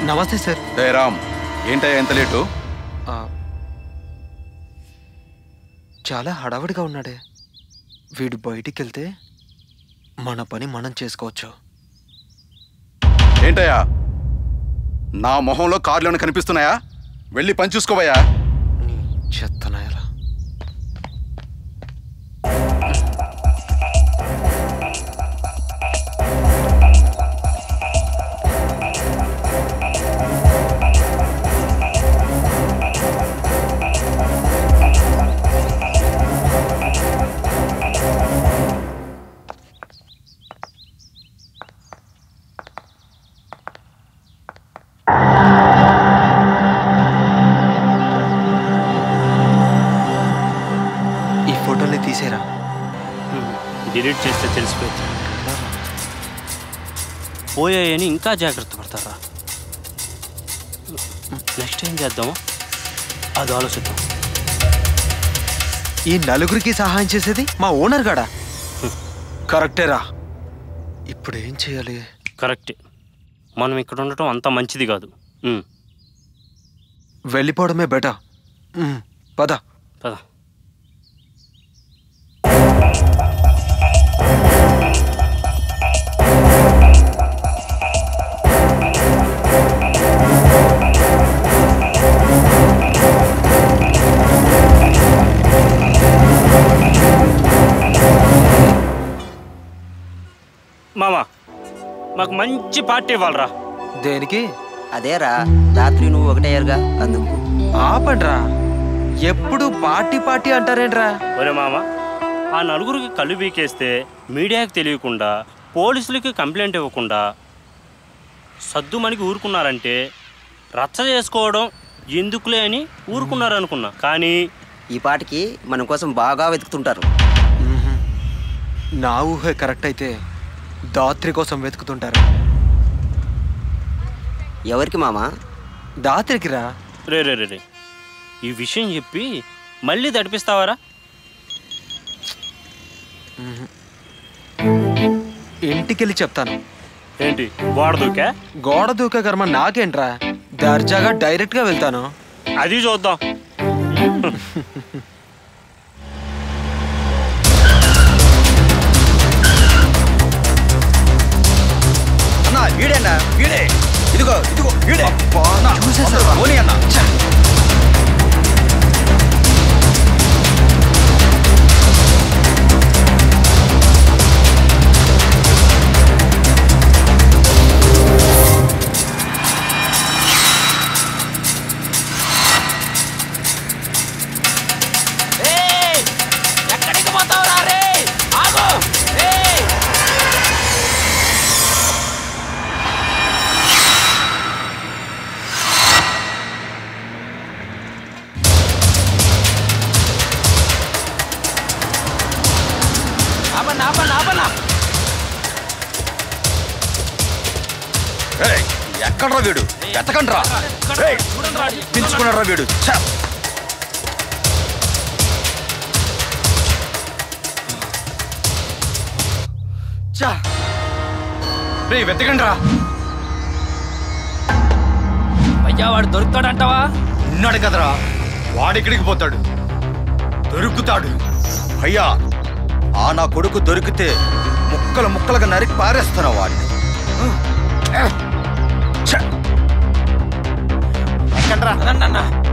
నమస్తే సార్ రే రామ్ ఏంటయ్యా ఎంత లేటు ఆ, చాలా హడావిడిగా ఉన్నాడే వీడు బయటికి వెళ్తే మన పని మనం చేసుకోవచ్చు ఏంటయ్యా నా మొహంలో కార్లోనే కనిపిస్తున్నాయా వెళ్ళి పని చూసుకోవయ్యా చెత్తనాయలా ఈ ఫోటోని తీసేరా డిలీట్ చేస్తే తెలిసిపోయింది పోయాయని ఇంకా జాగ్రత్త పడతారా నెక్స్ట్ ఏం చేద్దాము అది ఆలోచిద్దాం ఈ నలుగురికి సహాయం చేసేది మా ఓనర్ గాడా కరెక్టేరా ఇప్పుడు ఏం చేయాలి కరెక్టే మనం ఇక్కడ ఉండటం అంత మంచిది కాదు ఉమ్, వెళ్ళిపోవడమే బెటర్ పద పద మామా మాకు మంచి పార్టీ ఇవ్వాలరా దేనికి అదేరా రాత్రి నువ్వు ఒకటయ్యారుగా అందుకు ఆపండ్రా ఎప్పుడు పార్టీ పార్టీ అంటారేంట్రా ఒరే మామ ఆ నలుగురికి కళ్ళు బీకేస్తే మీడియాకి తెలియకుండా పోలీసులకి కంప్లైంట్ ఇవ్వకుండా సద్దుమణికి ఊరుకున్నారంటే రచ్చ చేసుకోవడం ఎందుకులే అని ఊరుకున్నారనుకున్నా కానీ ఈ పాటికి మన కోసం బాగా వెతుకుతుంటారు మ్మ్హ్మ్. నా ఊహే కరెక్ట్ అయితే దాత్రి కోసం వెతుకుతుంటారు ఎవరికి మామా దాత్రికి రా రే రే రే రే ఈ విషయం చెప్పి మళ్ళీ దడిపిస్తావారా ఇంటికెళ్ళి చెప్తాను ఏంటి గోడ దూకా గోడ దూకే కర్మ నాకేంట్రా దర్జాగా డైరెక్ట్ గా వెళ్తాను అది చూద్దాం అన్నా వీడేనా వీడే ఇదిగో ఇదిగో వీడే చూసేసావా? పోనీ అన్న ఎక్కడికి పోతావురా రే ఆగు ఏయ్! ఆపన్నా ఆపన్నా ఆపన్నా ఏయ్, ఎక్కడ్రా వీడు ఎత్తకండ్రా ఏయ్, దించుకున్నాడ్రా వీడు ఛ! ఛ! రేయ్ వెతకండ్రా అయ్యా వాడు దొరుకుతాడంటావా ఉన్నాడు కదరా వాడెక్కడికి పోతాడు దొరుకుతాడు అయ్యా ఆ నా కొడుకు దొరికితే ముక్కలు ముక్కలుగా నరికి పారేస్తాను వాడిని ఛ! అదన్నా